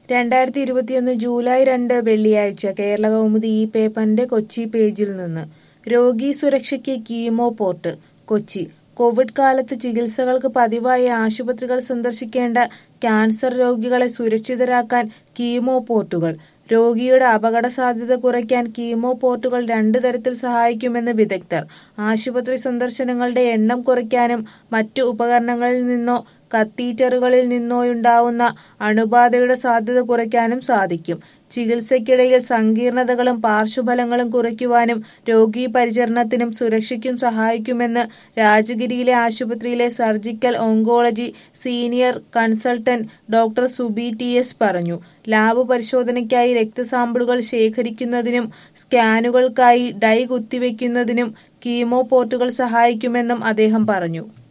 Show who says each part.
Speaker 1: രണ്ടായിരത്തി ഇരുപത്തിയൊന്ന് ജൂലൈ രണ്ട് വെള്ളിയാഴ്ച കേരള കൗമുദി ഈ പേപ്പറിന്റെ കൊച്ചി പേജിൽ നിന്ന് രോഗീ സുരക്ഷയ്ക്ക് കീമോ പോർട്ട് കൊച്ചി കോവിഡ് കാലത്ത് ചികിത്സകൾക്ക് പതിവായി ആശുപത്രികൾ സന്ദർശിക്കേണ്ട ക്യാൻസർ രോഗികളെ സുരക്ഷിതരാക്കാൻ കീമോ പോർട്ടുകൾ രോഗിയുടെ അപകട സാധ്യത കുറയ്ക്കാൻ കീമോ പോർട്ടുകൾ രണ്ടു തരത്തിൽ സഹായിക്കുമെന്ന് വിദഗ്ധർ ആശുപത്രി സന്ദർശനങ്ങളുടെ എണ്ണം കുറയ്ക്കാനും മറ്റു ഉപകരണങ്ങളിൽ നിന്നോ കത്തീറ്ററുകളിൽ നിന്നോയുണ്ടാവുന്ന അണുബാധയുടെ സാധ്യത കുറയ്ക്കാനും സാധിക്കും ചികിത്സയ്ക്കിടയിൽ സങ്കീർണതകളും പാർശ്വഫലങ്ങളും കുറയ്ക്കുവാനും രോഗീ പരിചരണത്തിനും സുരക്ഷയ്ക്കും സഹായിക്കുമെന്ന് രാജഗിരിയിലെ ആശുപത്രിയിലെ surgical oncology senior consultant doctor Subi T S പറഞ്ഞു ലാബ് പരിശോധനയ്ക്കായി രക്തസാമ്പിളുകൾ ശേഖരിക്കുന്നതിനും സ്കാനുകൾക്കായി ഡൈ കുത്തിവെക്കുന്നതിനും കീമോ പോർട്ടുകൾ സഹായിക്കുമെന്നും അദ്ദേഹം പറഞ്ഞു